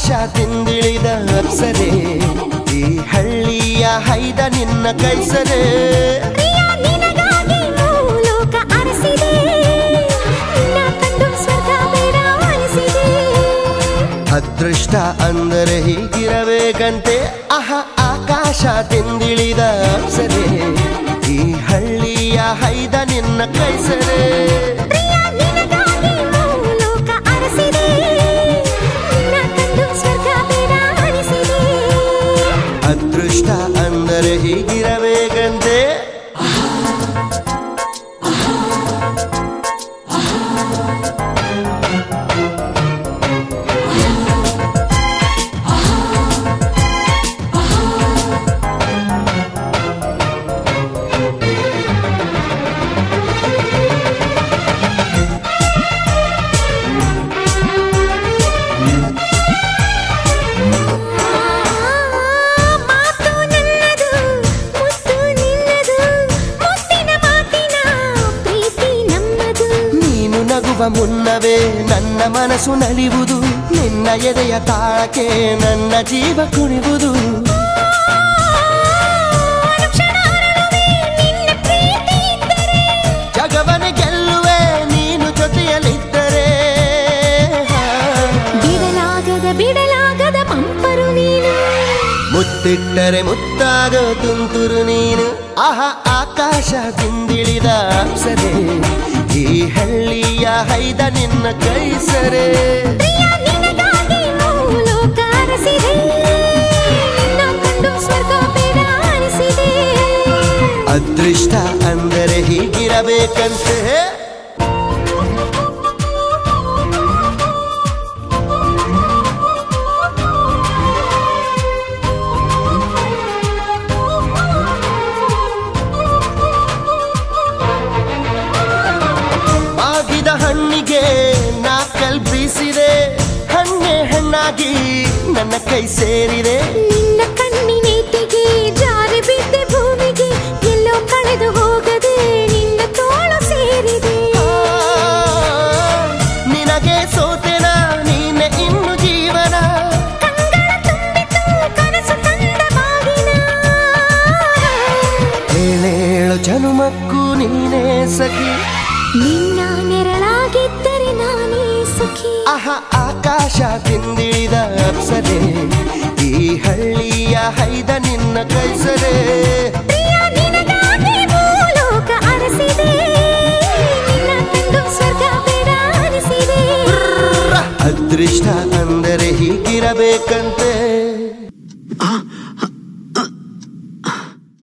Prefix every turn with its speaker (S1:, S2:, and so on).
S1: ಆಕಾಶ ತಿಂದಿಳಿದ ಅಪ್ಸರೆ ಈ ಹಳ್ಳಿಯ ಹೈದ ನಿನ್ನ ಕೈಸರೆ
S2: ಪ್ರಿಯ ನಿನಗಾಗಿ ಭೂಲೋಕ ಅರಸಿದೆ ನಿನ್ನ ಕಂಡು ಸ್ವರ್ಗ ಬೇಡ ಅನಿಸಿದೆ
S1: ಅದೃಷ್ಟ ಅಂದರೆ ಹೀಗಿರಬೇಕಂತೆ ಅಹ ಆಕಾಶ ತಿಂದಿಳಿದ ಅಪ್ಸರೆ ಈ ಹಳ್ಳಿಯ ಹೈದ ನಿನ್ನ ಕೈಸರೆ
S2: ಪ್ರಿಯ ನಿನಗಾಗಿ ಭೂಲೋಕ ಅರಸಿದೆ ನಿನ್ನ ಕಂಡು ಸ್ವರ್ಗ ಬೇಡ ಅನಿಸಿದೆ
S1: ಅದೃಷ್ಟ ಅಂದರೆ ಹೀಗಿರಬೇಕಂತೆ
S2: ಮಾತು ನನ್ನದು ಮುತ್ತು ನಿನ್ನದು ಮುತ್ತಿನ ಮಾತಿನ ಪ್ರೀತಿ ನಮ್ಮದು
S1: ನೀನು ನಗುವ ಮುನ್ನವೇ ನನ್ನ ಮನಸ್ಸು ನಲಿಯುವುದು ನಿನ್ನ ಎದೆಯ ತಾಳಕ್ಕೆ ನನ್ನ ಜೀವ ಕುಣಿವುದು
S2: ಅನುಕ್ಷಣ ಅರಳುವೆ ನಿನ್ನ ಪ್ರೀತಿ ಇದ್ದರೆ
S1: ಜಗವನೆ ಗೆಲ್ಲುವೆ ನೀನು ಜೊತೆಯಲ್ಲಿದ್ದರೆ
S2: ಬಿಡಲಾಗದ ಬಿಡಲಾಗದ ಪಂಪರು ನೀನು
S1: ಮುತ್ತಿಟ್ಟರೆ ಮುತ್ತಾಗೋ ತುಂತುರು ನೀನು ಆಹ ಆಕಾಶ ತಿಂದಿಳಿದ ಅಪ್ಸರೆ ಈ ಹಳ್ಳಿಯ ಹೈದ ನಿನ್ನ ಕೈಸರೆ
S2: ಪ್ರಿಯ ನಿನಗಾಗಿ ಭೂಲೋಕ ಅರಸಿದೆ ನಿನ್ನ ಕಂಡು ಸ್ವರ್ಗ ಬೇಡ ಅನಿಸಿದೆ
S1: ಅದೃಷ್ಟ ಅಂದರೆ ಹೀಗಿರಬೇಕಂತೆ ಆಗಿದ ಹಣ್ಣಿಗೆ ನಾ ಕಲ್ಪಿಸಿದೆ ಹಣ್ಣೆ ಹಣ್ಣಾಗಿ ನನ್ನ ಕೈ ಸೇರಿದೆ
S2: ನಿನ್ನ ಕಣ್ಣಿನೇಟಿಗೆ ಜಾರಿ ಬಿದ್ದೆ ಭೂಮಿಗೆ ಎಲ್ಲೋ ಕಳೆದು ಹೋಗದೆ ನಿನ್ನ ತೋಳು ಸೇರಿದೆ
S1: ಆ, ನಿನಗೆ ಸೋತೆನ ನೀನೆ ಇನ್ನು ಜೀವನ
S2: ಕಂಗಳ ತುಂಬಿತು ಕನಸು ತಂದ ಬಾಗಿನ
S1: ಏಳೇಳು ಜನುಮಕ್ಕೂ ನೀನೇ ಸಖಿ
S2: ನಿನ್ನ ನೆರಳಾಗಿದ್ದರೆ ನಾನೇ ಸುಖಿ
S1: ಆಹ ಆಕಾಶ ತಿಂದಿಳಿದ ಅಪ್ಸರೆ ಈ ಹಳ್ಳಿಯ ಹೈದ ನಿನ್ನ ಕೈಸರೆ
S2: ಪ್ರಿಯ ನಿನಗಾಗಿ ಭೂಲೋಕ ಅರಸಿದೆ ನಿನ್ನ ಕಂಡು ಸ್ವರ್ಗ ಬೇಡ ಅನಿಸಿದೆ
S1: ಅದೃಷ್ಟ ಅಂದರೆ ಹೀಗಿರಬೇಕಂತೆ